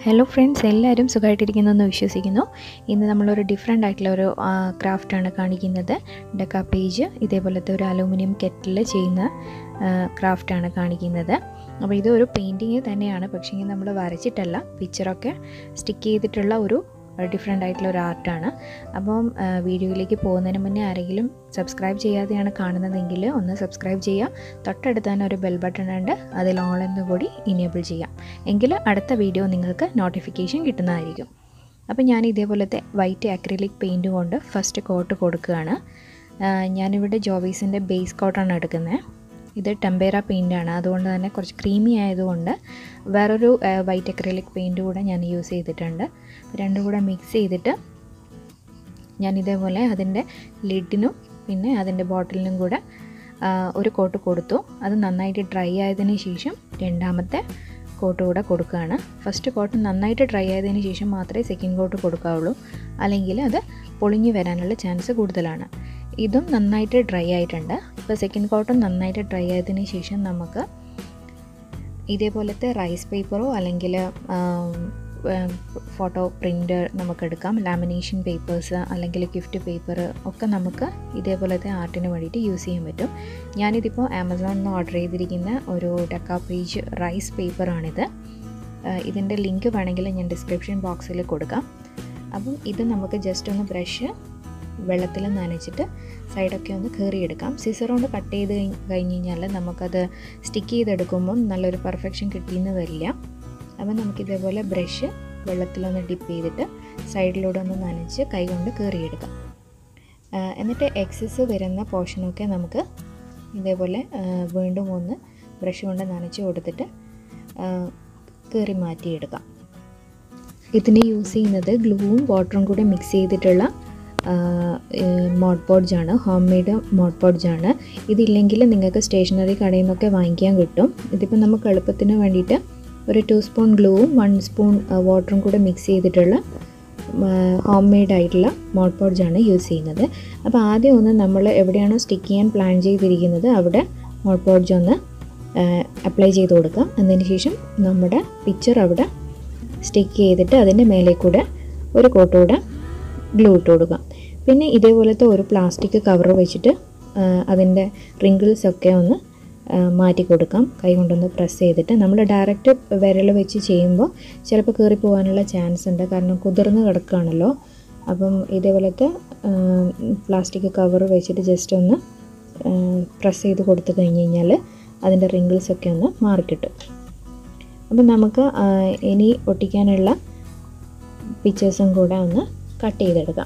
hello friends എല്ലാവരും സുഖമായിട്ടിരിക്കുന്നു എന്ന് വിശ്വസിക്കുന്നു ഇന്ന് നമ്മളൊരു ഡിഫറെൻ്റ് ആയിട്ടുള്ള ഒരു ക്രാഫ്റ്റാണ് കാണിക്കുന്നത് ഡെക്ക പേജ് ഇതേപോലത്തെ ഒരു അലൂമിനിയം കെറ്റിൽ ചെയ്യുന്ന ക്രാഫ്റ്റാണ് കാണിക്കുന്നത് അപ്പോൾ ഇത് ഒരു പെയിൻറ്റിങ് തന്നെയാണ് പക്ഷേ നമ്മൾ വരച്ചിട്ടല്ല പിക്ചറൊക്കെ സ്റ്റിക്ക് ചെയ്തിട്ടുള്ള ഒരു ഡിഫറെൻ്റ് ആയിട്ടുള്ള ഒരു ആർട്ടാണ് അപ്പം വീഡിയോയിലേക്ക് പോകുന്നതിന് മുന്നേ ആരെങ്കിലും സബ്സ്ക്രൈബ് ചെയ്യാതെയാണ് കാണുന്നതെങ്കിൽ ഒന്ന് സബ്സ്ക്രൈബ് ചെയ്യുക തൊട്ടടുത്ത് തന്നെ ഒരു ബെൽ ബട്ടൺ ഉണ്ട് അതിൽ ഓൾ എന്ന് കൂടി ഇനേബിൾ ചെയ്യാം എങ്കിൽ അടുത്ത വീഡിയോ നിങ്ങൾക്ക് നോട്ടിഫിക്കേഷൻ കിട്ടുന്നതായിരിക്കും അപ്പോൾ ഞാൻ ഇതേപോലത്തെ വൈറ്റ് അക്രിലിക് പെയിൻറ്റ് കൊണ്ട് ഫസ്റ്റ് കോട്ട് കൊടുക്കുകയാണ് ഞാനിവിടെ ജോവീസിൻ്റെ ബേസ് കോട്ടാണ് എടുക്കുന്നത് ഇത് ടെമ്പേറ പെയിൻ്റാണ് അതുകൊണ്ട് തന്നെ കുറച്ച് ക്രീമി ആയതുകൊണ്ട് വേറൊരു വൈറ്റ് അക്രലിക് പെയിൻറ്റ് കൂടെ ഞാൻ യൂസ് ചെയ്തിട്ടുണ്ട് രണ്ടും കൂടെ മിക്സ് ചെയ്തിട്ട് ഞാൻ ഇതേപോലെ അതിൻ്റെ ലിഡിനും പിന്നെ അതിൻ്റെ ബോട്ടിലിനും കൂടെ ഒരു കോട്ട് കൊടുത്തു അത് നന്നായിട്ട് ഡ്രൈ ആയതിനു ശേഷം രണ്ടാമത്തെ കോട്ട് കൂടെ കൊടുക്കുകയാണ് ഫസ്റ്റ് കോട്ട് നന്നായിട്ട് ഡ്രൈ ആയതിനു ശേഷം മാത്രമേ സെക്കൻഡ് കോട്ട് കൊടുക്കാവുള്ളൂ അല്ലെങ്കിൽ അത് പൊളിഞ്ഞു വരാനുള്ള ചാൻസ് കൂടുതലാണ് ഇതും നന്നായിട്ട് ഡ്രൈ ആയിട്ടുണ്ട് ഇപ്പോൾ സെക്കൻഡ് കോട്ടും നന്നായിട്ട് ഡ്രൈ ആയതിനു ശേഷം നമുക്ക് ഇതേപോലത്തെ റൈസ് പേപ്പറോ അല്ലെങ്കിൽ ഫോട്ടോ പ്രിൻ്റ് നമുക്കെടുക്കാം ലാമിനേഷൻ പേപ്പേഴ്സ് അല്ലെങ്കിൽ ഗിഫ്റ്റ് പേപ്പർ ഒക്കെ നമുക്ക് ഇതേപോലത്തെ ആർട്ടിന് വേണ്ടിയിട്ട് യൂസ് ചെയ്യാൻ പറ്റും ഞാനിതിപ്പോൾ ആമസോണിൽ നിന്ന് ഓർഡർ ചെയ്തിരിക്കുന്ന ഒരു ഡെക്ക പേജ് റൈസ് പേപ്പറാണിത് ഇതിൻ്റെ ലിങ്ക് വേണമെങ്കിൽ ഞാൻ ഡിസ്ക്രിപ്ഷൻ ബോക്സിൽ കൊടുക്കാം അപ്പം ഇത് നമുക്ക് ജസ്റ്റ് ഒന്ന് ബ്രഷ് വെള്ളത്തിൽ നനച്ചിട്ട് സൈഡൊക്കെ ഒന്ന് കയറിയെടുക്കാം സിസർ കൊണ്ട് കട്ട് ചെയ്ത് കഴിഞ്ഞ് കഴിഞ്ഞാൽ നമുക്കത് സ്റ്റിക്ക് ചെയ്തെടുക്കുമ്പം നല്ലൊരു പെർഫെക്ഷൻ കിട്ടിയെന്ന് വരില്ല അപ്പം നമുക്കിതേപോലെ ബ്രഷ് വെള്ളത്തിലൊന്ന് ഡിപ്പ് ചെയ്തിട്ട് സൈഡിലൂടെ ഒന്ന് നനച്ച് കൈ കൊണ്ട് കയറിയെടുക്കാം എന്നിട്ട് എക്സസ് വരുന്ന പോർഷനൊക്കെ നമുക്ക് ഇതേപോലെ വീണ്ടും ഒന്ന് ബ്രഷ് കൊണ്ട് നനച്ച് കൊടുത്തിട്ട് കയറി മാറ്റിയെടുക്കാം ഇതിന് യൂസ് ചെയ്യുന്നത് ഗ്ലൂവും വാട്ടറും കൂടെ മിക്സ് ചെയ്തിട്ടുള്ള മോഡ് പോഡ്ജാണ് ഹോം മെയ്ഡ് മോഡ് പോഡ്ജാണ് ഇതില്ലെങ്കിൽ നിങ്ങൾക്ക് സ്റ്റേഷനറി കടയിൽ നിന്നൊക്കെ വാങ്ങിക്കാൻ കിട്ടും ഇതിപ്പോൾ നമുക്ക് എളുപ്പത്തിന് വേണ്ടിയിട്ട് ഒരു ടു സ്പൂൺ ഗ്ലൂവും വൺ സ്പൂൺ വാട്ടറും കൂടെ മിക്സ് ചെയ്തിട്ടുള്ള ഹോം മെയ്ഡ് ആയിട്ടുള്ള മോഡ് പോഡ്ജാണ് യൂസ് ചെയ്യുന്നത് അപ്പോൾ ആദ്യം ഒന്ന് നമ്മൾ എവിടെയാണോ സ്റ്റിക്ക് ചെയ്യാൻ പ്ലാൻ ചെയ്തിരിക്കുന്നത് അവിടെ മോഡ് പോഡ്ജ് ഒന്ന് അപ്ലൈ ചെയ്ത് കൊടുക്കുക അതിന് ശേഷം നമ്മുടെ പിക്ചർ അവിടെ സ്റ്റിക്ക് ചെയ്തിട്ട് അതിൻ്റെ മേലെ കൂടെ ഒരു കോട്ടൂടെ ഗ്ലൂ ഇട്ട് കൊടുക്കാം പിന്നെ ഇതേപോലത്തെ ഒരു പ്ലാസ്റ്റിക് കവർ വെച്ചിട്ട് അതിൻ്റെ റിങ്കിൾസ് ഒക്കെ ഒന്ന് മാറ്റി കൊടുക്കാം കൈ കൊണ്ടൊന്ന് പ്രസ് ചെയ്തിട്ട് നമ്മൾ ഡയറക്റ്റ് വിരൽ വെച്ച് ചെയ്യുമ്പോൾ ചിലപ്പോൾ കയറി പോകാനുള്ള ചാൻസ് ഉണ്ട് കാരണം കുതിർന്ന് കിടക്കുകയാണല്ലോ അപ്പം ഇതേപോലത്തെ പ്ലാസ്റ്റിക് കവർ വെച്ചിട്ട് ജസ്റ്റ് ഒന്ന് പ്രസ് ചെയ്ത് കൊടുത്തു കഴിഞ്ഞ് കഴിഞ്ഞാൽ അതിൻ്റെ റിങ്കിൾസ് ഒക്കെ ഒന്ന് മാറിക്കിട്ടും അപ്പം നമുക്ക് ഇനി ഒട്ടിക്കാനുള്ള പിക്ചേഴ്സും കൂടെ ഒന്ന് കട്ട് ചെയ്തെടുക്കാം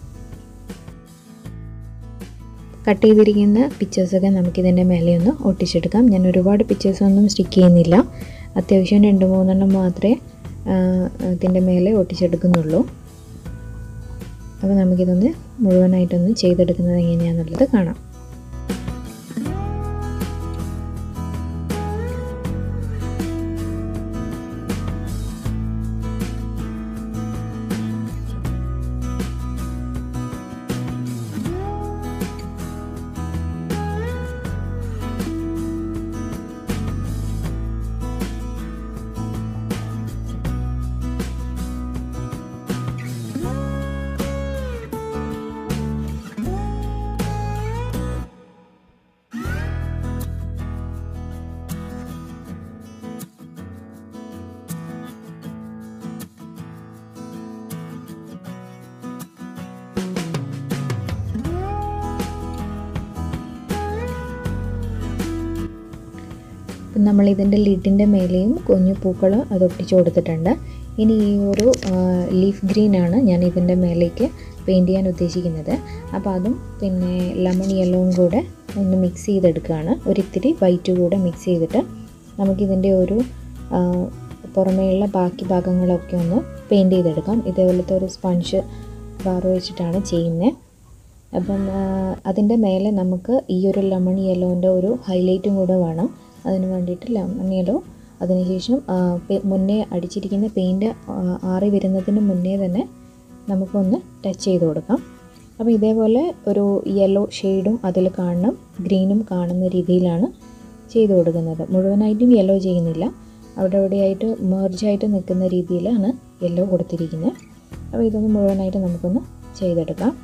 കട്ട് ചെയ്തിരിക്കുന്ന പിക്ചേഴ്സൊക്കെ നമുക്കിതിൻ്റെ മേലെ ഒന്ന് ഒട്ടിച്ചെടുക്കാം ഞാൻ ഒരുപാട് പിക്ചേഴ്സൊന്നും സ്റ്റിക്ക് ചെയ്യുന്നില്ല അത്യാവശ്യം രണ്ട് മൂന്നെണ്ണം മാത്രമേ ഇതിൻ്റെ മേലെ ഒട്ടിച്ചെടുക്കുന്നുള്ളൂ അപ്പോൾ നമുക്കിതൊന്ന് മുഴുവനായിട്ടൊന്ന് ചെയ്തെടുക്കുന്നത് എങ്ങനെയാണെന്നുള്ളത് കാണാം നമ്മൾ ഇതിൻ്റെ ലിഡിൻ്റെ മേലെയും കുഞ്ഞു പൂക്കൾ അത് ഒട്ടിച്ച് കൊടുത്തിട്ടുണ്ട് ഇനി ഈ ഒരു ലീഫ് ഗ്രീനാണ് ഞാൻ ഇതിൻ്റെ മേലേക്ക് പെയിൻറ്റ് ചെയ്യാൻ ഉദ്ദേശിക്കുന്നത് അപ്പോൾ അതും പിന്നെ ലെമൺ യെല്ലോവും കൂടെ ഒന്ന് മിക്സ് ചെയ്തെടുക്കുകയാണ് ഒരിത്തിരി വൈറ്റ് കൂടെ മിക്സ് ചെയ്തിട്ട് നമുക്കിതിൻ്റെ ഒരു പുറമേയുള്ള ബാക്കി ഭാഗങ്ങളൊക്കെ ഒന്ന് പെയിൻറ്റ് ചെയ്തെടുക്കാം ഇതേപോലത്തെ ഒരു സ്പഞ്ച് ബാർ വെച്ചിട്ടാണ് ചെയ്യുന്നത് അപ്പം അതിൻ്റെ മേലെ നമുക്ക് ഈ ഒരു ലെമൺ യെല്ലോൻ്റെ ഒരു ഹൈലൈറ്റും കൂടെ വേണം അതിന് വേണ്ടിയിട്ട് ലെമൺ യെല്ലോ അതിനുശേഷം മുന്നേ അടിച്ചിരിക്കുന്ന പെയിൻറ്റ് ആറി വരുന്നതിന് മുന്നേ തന്നെ നമുക്കൊന്ന് ടച്ച് ചെയ്ത് കൊടുക്കാം അപ്പോൾ ഇതേപോലെ ഒരു യെല്ലോ ഷെയ്ഡും അതിൽ കാണണം ഗ്രീനും കാണുന്ന രീതിയിലാണ് ചെയ്ത് കൊടുക്കുന്നത് മുഴുവനായിട്ടും യെല്ലോ ചെയ്യുന്നില്ല അവിടെ എവിടെയായിട്ട് മേർജായിട്ട് നിൽക്കുന്ന രീതിയിലാണ് യെല്ലോ കൊടുത്തിരിക്കുന്നത് അപ്പോൾ ഇതൊന്ന് മുഴുവനായിട്ട് നമുക്കൊന്ന് ചെയ്തെടുക്കാം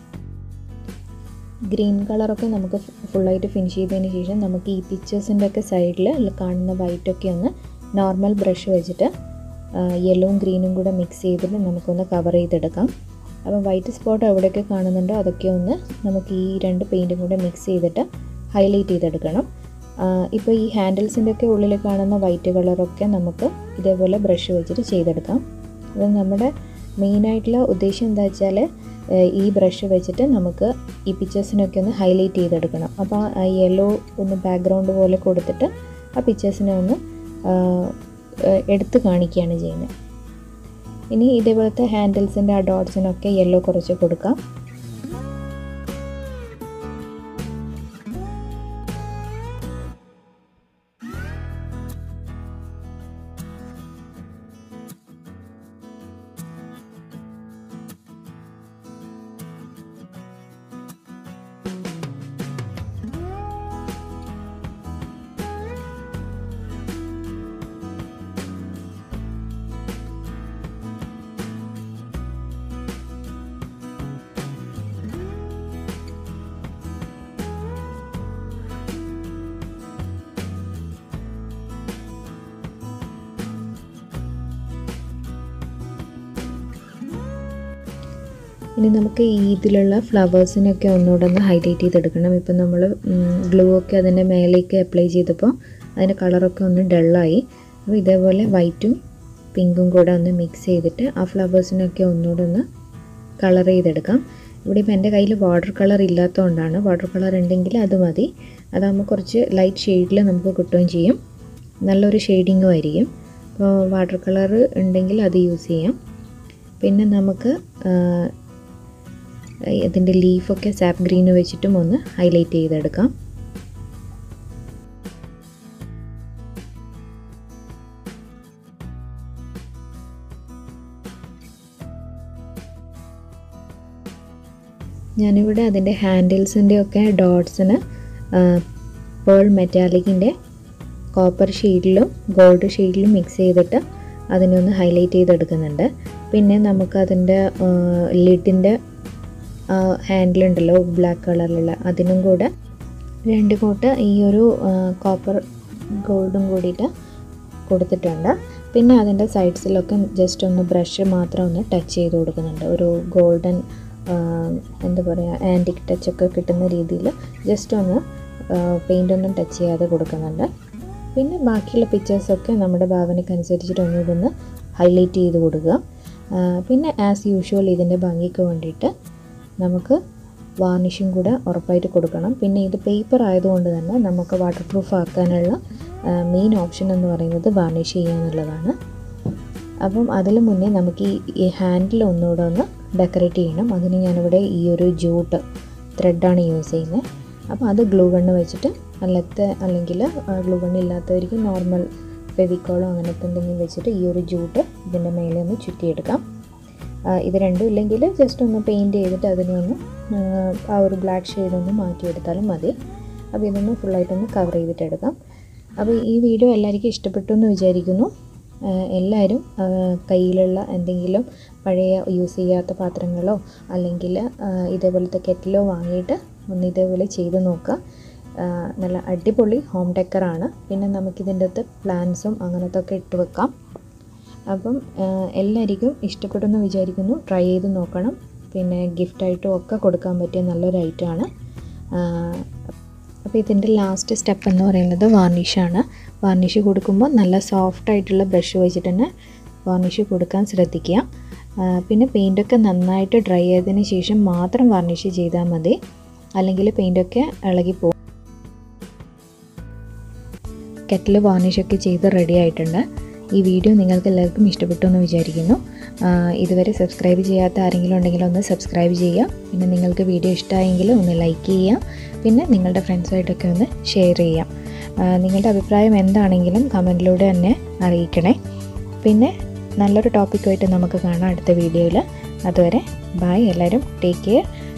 ഗ്രീൻ കളറൊക്കെ നമുക്ക് ഫുള്ളായിട്ട് ഫിനിഷ് ചെയ്തതിന് ശേഷം നമുക്ക് ഈ പിക്ചേഴ്സിൻ്റെ ഒക്കെ സൈഡിൽ കാണുന്ന വൈറ്റൊക്കെ ഒന്ന് നോർമൽ ബ്രഷ് വെച്ചിട്ട് യെല്ലോവും ഗ്രീനും കൂടെ മിക്സ് ചെയ്തിട്ട് നമുക്കൊന്ന് കവർ ചെയ്തെടുക്കാം അപ്പോൾ വൈറ്റ് സ്പോട്ട് എവിടെയൊക്കെ കാണുന്നുണ്ടോ അതൊക്കെ ഒന്ന് നമുക്ക് ഈ രണ്ട് പെയിൻറ്റും കൂടെ മിക്സ് ചെയ്തിട്ട് ഹൈലൈറ്റ് ചെയ്തെടുക്കണം ഇപ്പോൾ ഈ ഹാൻഡിൽസിൻ്റെ ഒക്കെ ഉള്ളിൽ കാണുന്ന വൈറ്റ് കളറൊക്കെ നമുക്ക് ഇതേപോലെ ബ്രഷ് വെച്ചിട്ട് ചെയ്തെടുക്കാം അത് നമ്മുടെ മെയിനായിട്ടുള്ള ഉദ്ദേശം എന്താ വെച്ചാൽ ഈ ബ്രഷ് വെച്ചിട്ട് നമുക്ക് ഈ പിക്ചേഴ്സിനൊക്കെ ഒന്ന് ഹൈലൈറ്റ് ചെയ്തെടുക്കണം അപ്പോൾ ആ യെല്ലോ ഒന്ന് ബാക്ക്ഗ്രൗണ്ട് പോലെ കൊടുത്തിട്ട് ആ പിക്ചേഴ്സിനെ ഒന്ന് എടുത്ത് കാണിക്കുകയാണ് ചെയ്യുന്നത് ഇനി ഇതേപോലത്തെ ഹാൻഡിൽസിൻ്റെ ആ ഡോട്ട്സിനൊക്കെ യെല്ലോ കുറച്ച് കൊടുക്കാം ഇനി നമുക്ക് ഈ ഇതിലുള്ള ഫ്ലവേഴ്സിനൊക്കെ ഒന്നുകൂടെ ഒന്ന് ഹൈലൈറ്റ് ചെയ്തെടുക്കണം ഇപ്പം നമ്മൾ ഗ്ലൂ ഒക്കെ അതിൻ്റെ മേലേക്ക് അപ്ലൈ ചെയ്തപ്പോൾ അതിൻ്റെ കളറൊക്കെ ഒന്ന് ഡള്ളായി അപ്പോൾ ഇതേപോലെ വൈറ്റും പിങ്കും കൂടെ ഒന്ന് മിക്സ് ചെയ്തിട്ട് ആ ഫ്ലവേഴ്സിനൊക്കെ ഒന്നുകൂടെ ഒന്ന് കളർ ചെയ്തെടുക്കാം ഇവിടെ ഇപ്പോൾ എൻ്റെ കയ്യിൽ വാട്ടർ കളർ ഇല്ലാത്തതുകൊണ്ടാണ് വാട്ടർ കളർ ഉണ്ടെങ്കിൽ അത് മതി അതാകുമ്പോൾ കുറച്ച് ലൈറ്റ് ഷെയ്ഡിൽ നമുക്ക് കിട്ടുകയും ചെയ്യും നല്ലൊരു ഷെയ്ഡിങ്ങും ആയിരിക്കും അപ്പോൾ വാട്ടർ കളർ ഉണ്ടെങ്കിൽ അത് യൂസ് ചെയ്യാം പിന്നെ നമുക്ക് ഇതിൻ്റെ ലീഫൊക്കെ സാപ്പ് ഗ്രീൻ വെച്ചിട്ടും ഒന്ന് ഹൈലൈറ്റ് ചെയ്തെടുക്കാം ഞാനിവിടെ അതിൻ്റെ ഹാൻഡിൽസിൻ്റെ ഒക്കെ ഡോട്ട്സിന് പേൾ മെറ്റാലിക്കിൻ്റെ കോപ്പർ ഷെയ്ഡിലും ഗോൾഡ് ഷെയ്ഡിലും മിക്സ് ചെയ്തിട്ട് അതിനെ ഒന്ന് ഹൈലൈറ്റ് ചെയ്തെടുക്കുന്നുണ്ട് പിന്നെ നമുക്കതിൻ്റെ ലിഡിൻ്റെ ഹാൻഡിലുണ്ടല്ലോ ബ്ലാക്ക് കളറിലുള്ള അതിനും കൂടെ രണ്ട് കോട്ട് ഈ ഒരു കോപ്പർ ഗോൾഡും കൂടിയിട്ട് കൊടുത്തിട്ടുണ്ട് പിന്നെ അതിൻ്റെ സൈഡ്സിലൊക്കെ ജസ്റ്റ് ഒന്ന് ബ്രഷ് മാത്രം ഒന്ന് ടച്ച് ചെയ്ത് കൊടുക്കുന്നുണ്ട് ഒരു ഗോൾഡൻ എന്താ പറയുക ആൻറ്റിക് ടച്ചൊക്കെ കിട്ടുന്ന രീതിയിൽ ജസ്റ്റ് ഒന്ന് പെയിൻ്റ് ഒന്നും ടച്ച് ചെയ്യാതെ കൊടുക്കുന്നുണ്ട് പിന്നെ ബാക്കിയുള്ള പിക്ചേഴ്സൊക്കെ നമ്മുടെ ഭാവനയ്ക്കനുസരിച്ചിട്ട് ഒന്നുകൂടെ ഹൈലൈറ്റ് ചെയ്ത് കൊടുക്കുക പിന്നെ ആസ് യൂഷ്വൽ ഇതിൻ്റെ ഭംഗിക്ക് വേണ്ടിയിട്ട് നമുക്ക് വാർണിഷും കൂടെ ഉറപ്പായിട്ട് കൊടുക്കണം പിന്നെ ഇത് പേപ്പർ ആയതുകൊണ്ട് തന്നെ നമുക്ക് വാട്ടർ പ്രൂഫ് ആക്കാനുള്ള മെയിൻ ഓപ്ഷൻ എന്ന് പറയുന്നത് വാർണിഷ് ചെയ്യുക എന്നുള്ളതാണ് അപ്പം അതിന് മുന്നേ നമുക്ക് ഈ ഹാൻഡിൽ ഒന്നുകൂടെ ഒന്ന് ഡെക്കറേറ്റ് ചെയ്യണം അതിന് ഞാനിവിടെ ഈ ഒരു ജൂട്ട് ത്രെഡാണ് യൂസ് ചെയ്യുന്നത് അപ്പോൾ അത് ഗ്ലൂ ഗണ്ണ് വെച്ചിട്ട് അല്ലാത്ത അല്ലെങ്കിൽ ഗ്ലൂ ഗണ്ണ് ഇല്ലാത്തവർക്ക് നോർമൽ ഫെവിക്കോളോ അങ്ങനത്തെ എന്തെങ്കിലും വെച്ചിട്ട് ഈ ഒരു ജൂട്ട് ഇതിൻ്റെ മേലെ ഒന്ന് ചുറ്റിയെടുക്കാം ഇത് രണ്ടും ഇല്ലെങ്കിൽ ജസ്റ്റ് ഒന്ന് പെയിൻറ്റ് ചെയ്തിട്ട് അതിനെ ഒന്ന് ആ ഒരു ബ്ലാക്ക് ഷെയ്ഡ് ഒന്ന് മാറ്റിയെടുത്താലും മതി അപ്പോൾ ഇതൊന്ന് ഫുള്ളായിട്ടൊന്ന് കവർ ചെയ്തിട്ട് എടുക്കാം അപ്പോൾ ഈ വീഡിയോ എല്ലാവർക്കും ഇഷ്ടപ്പെട്ടു എന്ന് വിചാരിക്കുന്നു എല്ലാവരും കയ്യിലുള്ള എന്തെങ്കിലും പഴയ യൂസ് ചെയ്യാത്ത പാത്രങ്ങളോ അല്ലെങ്കിൽ ഇതേപോലത്തെ കെറ്റിലോ വാങ്ങിയിട്ട് ഒന്ന് ഇതേപോലെ ചെയ്ത് നോക്കുക നല്ല അടിപൊളി ഹോം ഡെക്കറാണ് പിന്നെ നമുക്കിതിൻ്റെ അകത്ത് പ്ലാന്റ്സും അങ്ങനത്തെ ഒക്കെ ഇട്ട് വെക്കാം അപ്പം എല്ലാവർക്കും ഇഷ്ടപ്പെടുമെന്ന് വിചാരിക്കുന്നു ട്രൈ ചെയ്ത് നോക്കണം പിന്നെ ഗിഫ്റ്റായിട്ടും ഒക്കെ കൊടുക്കാൻ പറ്റിയ നല്ലൊരു ഐറ്റമാണ് അപ്പോൾ ഇതിൻ്റെ ലാസ്റ്റ് സ്റ്റെപ്പ് എന്ന് പറയുന്നത് വാർണിഷാണ് വാർണിഷ് കൊടുക്കുമ്പോൾ നല്ല സോഫ്റ്റ് ആയിട്ടുള്ള ബ്രഷ് വെച്ചിട്ട് തന്നെ വാർണിഷ് കൊടുക്കാൻ ശ്രദ്ധിക്കുക പിന്നെ പെയിൻറ്റൊക്കെ നന്നായിട്ട് ഡ്രൈ ആയതിനു ശേഷം മാത്രം വാർണിഷ് ചെയ്താൽ മതി അല്ലെങ്കിൽ പെയിൻറ്റൊക്കെ ഇളകി പോകും കെറ്റിൽ വാർണിഷൊക്കെ ചെയ്ത് റെഡി ആയിട്ടുണ്ട് ഈ വീഡിയോ നിങ്ങൾക്ക് എല്ലാവർക്കും ഇഷ്ടപ്പെട്ടു എന്ന് വിചാരിക്കുന്നു ഇതുവരെ സബ്സ്ക്രൈബ് ചെയ്യാത്ത ആരെങ്കിലും ഉണ്ടെങ്കിൽ ഒന്ന് സബ്സ്ക്രൈബ് ചെയ്യുക പിന്നെ നിങ്ങൾക്ക് വീഡിയോ ഇഷ്ടമായെങ്കിൽ ഒന്ന് ലൈക്ക് ചെയ്യുക പിന്നെ നിങ്ങളുടെ ഫ്രണ്ട്സുമായിട്ടൊക്കെ ഒന്ന് ഷെയർ ചെയ്യാം നിങ്ങളുടെ അഭിപ്രായം എന്താണെങ്കിലും കമൻറ്റിലൂടെ തന്നെ അറിയിക്കണേ പിന്നെ നല്ലൊരു ടോപ്പിക്കുമായിട്ട് നമുക്ക് കാണാം അടുത്ത വീഡിയോയിൽ അതുവരെ ബൈ എല്ലാവരും ടേക്ക് കെയർ